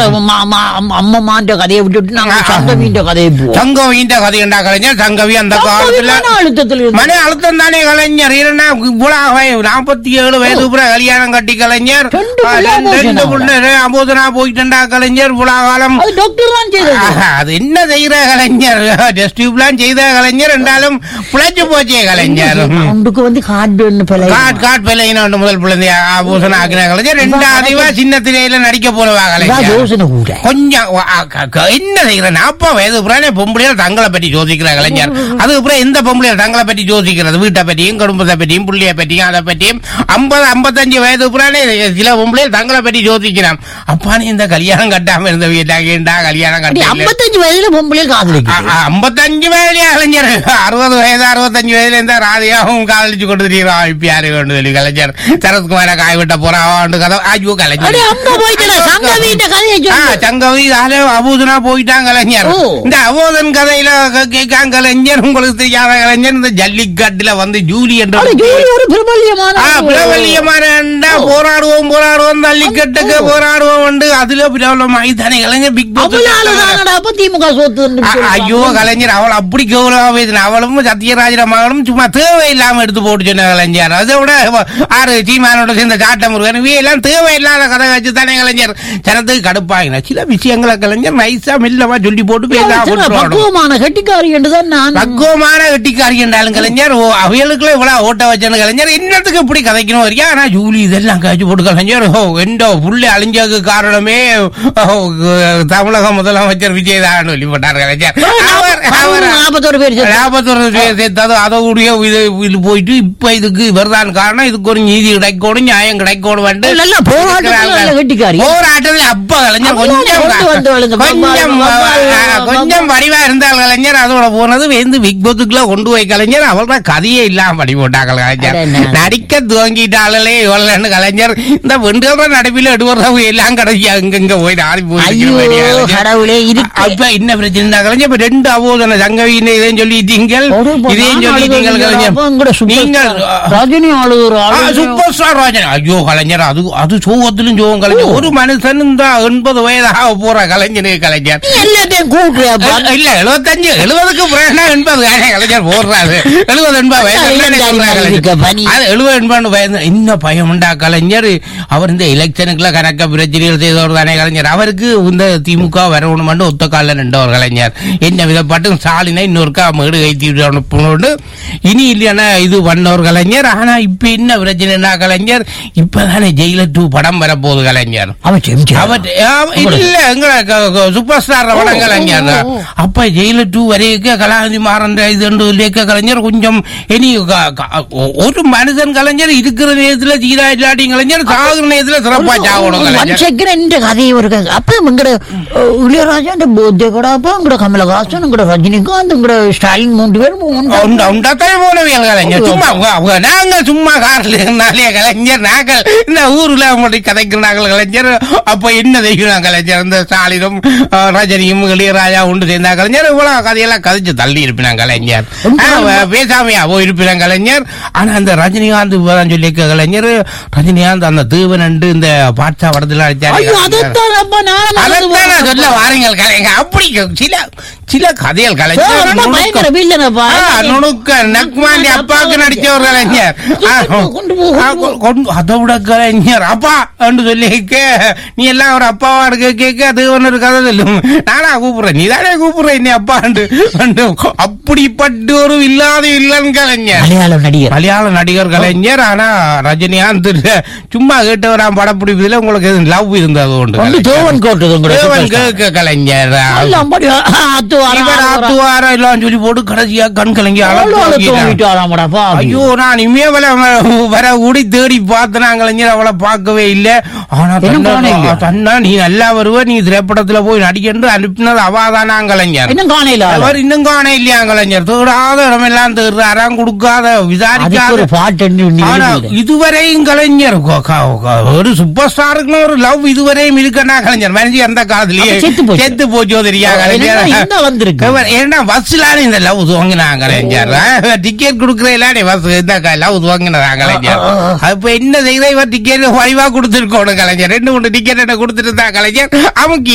மா- மா- அம்மம்மான்ற கதையை விட்டுட்டு நாங்க சங்கவின்ற கதையை போவோம் சங்கவின்ற கதையுண்டா கலைஞர் சங்கவி அந்த காலத்துல மன அழுத்தத்தில் இருந்து மன அழுத்தம் தானே கலைஞர் இல்லைன்னா இவ்வளவு நாற்பத்தி ஏழு வயது கூட கல்யாணம் கட்டி கலைஞர் ரெண்டு ஆ, பிள்ளை ரெண்டு- ரெண்டு அபோசனா. புள்ள அபோதனா போயிட்டா கலைஞர் இவ்வளவு காலம் அது டாக்டர் தான் செய்தது ஆஹா, அது என்ன செய்யற கலைஞர் டெஸ்ட் டியூப்லாம் செய்த கலைஞர் என்றாலும் பிழைச்சு போச்சே கலைஞர் அவனுக்கு வந்து ஹார்ட் பிள்ளை காட் காட் பிள்ளைங்க முதல் பிள்ளை ஆபூசணம் ஆக்கின கலைஞர் ரெண்டாவது இவ சின்ன திரையில நடிக்க போறவா இதான் கலைஞர் யோசனை கூட கொஞ்சம் வ- அ- க- க- என்ன செய்யற நாப்பா வயது புறானே பொம்பளையார் தங்களை பற்றி யோசிக்கிற கலைஞர் அதுக்கப்புறம் எந்த பொம்பளையார் தங்களை பற்றி யோசிக்கிறது வீட்டை பற்றியும் குடும்பத்தை பற்றியும் புள்ளிய பற்றியும் அதை பற்றியும் ஐம்பது ஐம்பத்தஞ்சு வயது புறானே சில பொம்பளையார் தங்களை பற்றி யோசிக்கிறான் அப்பானே இந்த கல்யாணம் கட்டாம இருந்த வீட்டாங்கடா கல்யாணம் அப்படி கட்ட ஐம்பத்தஞ்சு வயதுல பொம்பளையும் காதலிக்குது ஐம்பத்தஞ்சு வயதுல கலைஞர் அறுபது வயது அறுபத்தஞ்சு வயதுல இருந்தா ராதியாவும் காதலிச்சு கொண்டு தெரியுறான் இப்ப யாரு கொண்டு சொல்லி கலைஞர் சரத்குமார காய் விட்ட போறான் கதை ஐயோ அடி கலைஞர் அங்க போயிட்டு சங்கவின்ற கதையை ஆ, சொல்லு சங்கவி கால அபூதனா போயிட்டான் கலைஞர் ஓ. இந்த அபூதன் கதையில க- கேட்கான் கலைஞர் உங்களுக்கு தெரியாத கலைஞர் இந்த ஜல்லிக்கட்டுல வந்து ஜூலி என்ற அட ஜூலி ஒரு பிரபல்யமான ஆ, பிரபல்யமான போராடுவோம் போராடுவோம் ஜல்லிக்கட்டுக்கு போராடுவோம் உண்டு அதுல பிரபலமாயி தானே கலைஞர் பிக் பாஸ் அவளாலதானடா அப்ப திமுக சொத்து அ- ஐயோ கலைஞர் அவள் அப்படி கௌரவம் பேசின அவளும் சத்யராஜர மகளும் சும்மா தேவையில்லாம எடுத்து போட்டு சொன்ன கலைஞர் அதை விட அவ- ஆறு சீமானோட சேர்ந்த சாட்ட முருகன் இவைய எல்லாம் தேவையில்லாத கதை வச்சு தானே கலைஞர் ஜனத்துக்கு கடுப்பாயின சில விஷயங்களை கலைஞர் நைஸா மெல்லமா சொல்லி போட்டு பேசாம விட்டுருவாங்க. பக்குவமான கட்டிக்காரி என்றுதான் நான் பக்குவமான வெட்டிக்காரி என்றாலும் கலைஞர் ஓ, அவைகளுக்குள்ள இவ்வளவு ஓட்ட வச்சனு கலைஞர் என்னத்துக்கு இப்படி கதைக்கணும் வரையா ஆனா ஜூலி இதெல்லாம் காய்ச்சி போட்டு கலைஞர் ஓ எந்த புள்ள அழிஞ்சதுக்கு காரணமே ஓ, தமிழக முதலமைச்சர் விஜயதான் சொல்லி போட்டார் கலைஞர் அவர் அவர் நாற்பத்தோரு பேர் சேர்த்து. லாபத்துறை சேர்த்தது அதோடைய இது இது போயிட்டு இப்ப இதுக்கு இவர்தான் காரணம் இதுக்கு ஒரு நீதி கிடைக்கணும் நியாயம் கிடைக்கணும் வந்து இல்ல, இல்ல, போராட்டத்துல நல்ல கெட்டிக்காரி. போராட்டத்தில் அப்ப கலைஞர் அவளோட கொஞ்சம் கொண்டு வந்தவள் இந்த கொஞ்சம் பம்பாய், ஆ, பம்பாய், கொஞ்சம் வடிவா இருந்தால் கலைஞர் அதோட போனது வந்து பிக் பாத்துக்குள்ள கொண்டு போய் கலைஞர் அவளோட கதையே இல்லாம படி போட்டாங்க கலைஞர் அட என்ன? நடிக்க துவங்கிட்டாலே இவளன்னு கலைஞர் இந்த வெண்டோட நடுவில் எடுவரவு எல்லாம் கடைசி அங்கங்க போய் ஆடி ஐயோ போய் கடவுளே இருக்கு அப்ப என்ன பிரச்சனை கலைஞர் இப்ப ரெண்டு அவோதன சங்கவின்னு இதையும் சொல்லிட்டீங்கள் ஒரு பொ- இதையும் நான் சொல்லிட்டீங்கள் அழுகுறேன். கலைஞர் அப்ப உங்களோட சூப்பர் நீங்கள் ஸ்டார் ரஜினி ஆளுகிற ஆ, ஆளு சூப்பர் ஸ்டார் ராஜன் ஐயோ கலைஞர் அது அது சோகத்திலும் சோகம் கலைஞர் ஒரு மனுஷன் இந்த எண்பது வயதாக போற கலைஞனுக்கு கலைஞர் நீ எல்லாத்தையும் கூட்டுறியாப்பா இல்ல, இல்ல எழுபத்தஞ்சு எழுபதுக்கு பிறகு எண்பது தானே கலைஞர் போடுறாரு எழுபது எண்பது வயசு தானே சொல்றாரு இருக்க கலைஞர். பனி. அது எழுபது எண்பது வயது இன்னும் பயம் உண்டா கலைஞர் அவர் இந்த எலெக்ஷனுக்குள்ள கணக்க பிரச்சனைகள் செய்தவர் தானே கலைஞர் அவருக்கு இந்த திமுக வரணுமென்று ஒத்த காலில் நின்றவர் கலைஞர் என்ன விதப்பட்டும் ஸ்டாலினை இன்னொருக்கா மேடு கைத்தி விடணும் இனி இல்லைன்னா இது பண்ணவர் கலைஞர் ஆனா இப்ப என்ன பிரச்சனைனா கலைஞர் இப்பதானே ஜெயில டூ படம் வரப்போகுது கலைஞர் அவன் செமிச்சா அவட்- ஆ, இல்ல எங்க க- க- சூப்பர் ஸ்டார் படம் கலைஞர் ஓ, ஓ. அப்ப ஜெயில டூ வரைக்கும் கலாநிதி மாறன் இது லேக்க கலைஞர் கொஞ்சம் இனி க- க- ஒ- ஒரு மனுஷன் கலைஞர் இருக்கிற நேரத்துல சீரா இல்லாட்டி கலைஞர் சாகுற நேரத்துல சிறப்பா சாகணும் ஒன் கலைஞர் செகண்ட் கதை ஒரு கதை. அப்ப உங்களோட இளையராஜா இந்த போத்தே கூட அப்ப உங்களோட கமலஹாசன் உங்களோட ரஜினிகாந்த் உங்களோட ஸ்டாலின் மூன்று பேரும் ஒன்றா- உண்டா உண்டாத்தான் போனவியல் கலைஞர் சும்மா அவங்க- அவங்க நாங்க சும்மா கார்ல இருந்தாலே கலைஞர் நாங்கள் இந்த ஊர்ல அவங்களுடைய கதைக்கிறாங்க கலைஞர் அப்ப என்ன செய்யணும் கலைஞர் இந்த ஸ்டாலினும் அஹ், ரஜினியும் இளையராஜா உண்டு சேர்ந்தா கலைஞர் இவ்வளவு கதையெல்லாம் கதைச்சு தள்ளி இருப்பினாங்க கலைஞர் ஆ, பேசாமையா போயிருப்பினாங்க கலைஞர் ஆனா அந்த ரஜினிகாந்த் இப்பதான் சொல்லியிருக்க கலைஞர் ரஜினிகாந்த் அந்த தீவன் இந்த பாட்சா படத்துல ஐயோ அடிச்சாரு அதைத்தான் அப்ப நானும் மறந்து அதைத்தான் நான் சொல்ல போனேன். வாரீங்கள் கலைஞர் அப்படி சில சில கதைகள் ஏ, கலைஞர் அவனோட நுணுக்கம். பயங்கர வில்லனப்பா. ஆ, நுணுக்க நக்மாண்டி அப்பாவுக்கு நடிச்ச ஒரு கலைஞர் ஆ, கொண்டு போ, கொண்டு ஆ, போ. கொண்டு அதை விட கலைஞர் அப்பா என்று சொல்லி கே நீ எல்லாம் ஒரு அப்பாவா இருக்க கேட்க அது ஒன்று ஒரு கதை சொல்லும் நானா கூப்பிடுறேன் நீ தானே கூப்பிடுற என்னை அப்பாண்டு என்று அப்படிப்பட்ட ஒரு இல்லாத இல்லன் கலைஞர் மலையாள நடிகர் மலையாள நடிகர் கலைஞர் ஆனா ரஜினிகாந்த் இல்ல. சும்மா கேட்டவராம் படப்பிடிப்பதுல உங்களுக்கு லவ் இருந்தது உண்டு வந்து கலைஞர். தேவன் கோட்டது உங்களோட தேவன் superstar. கேட்க கலைஞர் எல்லாம் படி அத்துவாரம், இவர் ஆத்துவாரம். ஆத்துவாரம் எல்லாம் சொல்லி போட்டு கடைசியா கண் கலங்கி அவ்வளோ அழுத்தம் அழகு விட்டாராமடா, பாவி. ஐயோ நான் இனிமே வர வர கூடி தேடி பார்த்தேன் கலைஞர் அவளை பார்க்கவே இல்ல ஆனா இன்னும் காண இல்லையா? தன்னா- தன்னா நீ நல்லா வருவ நீ திரைப்படத்துல போய் நடிக்கன்று அனுப்பினது அவாதானா கலைஞர் இன்னும் காணையில ஆளு. அவர் இன்னும் காண இல்லையா கலைஞர் தேடாத இடமெல்லாம் தேடுறாராம் கொடுக்காத அதுக்கு விசாரிக்காத ஒரு பாட்டு இன்னும் இன்னும் ஆனா இருக்குது. இதுவரையும் கலைஞர் கொ- க- க- ஒரு சூப்பர் ஸ்டாருக்கு ஒரு லவ் இதுவரையும் இருக்கனா கலைஞர் மனுஷி அந்த காதலியே அப்ப செத்து போச்சு. செத்து போச்சோ தெரியா என்னன்னா இந்த கலைஞர் வந்திருக்கு. இவர் ஏன்னா பஸ்லான இந்த லவ் துவங்கினாங்க கலைஞர் டிக்கெட் கொடுக்கறதுலானே பஸ் இந்த லவ் துவங்கினதாங்க கலைஞர் ஆ, ஆ, ஆ. அப்ப என்ன செய்யற இவர் டிக்கெட் வழிவா கொடுத்துருக்கோணும் கலைஞர் ரெண்டு மூணு டிக்கெட் என்ன கொடுத்துட்டு தான் கலைஞர் அவங்க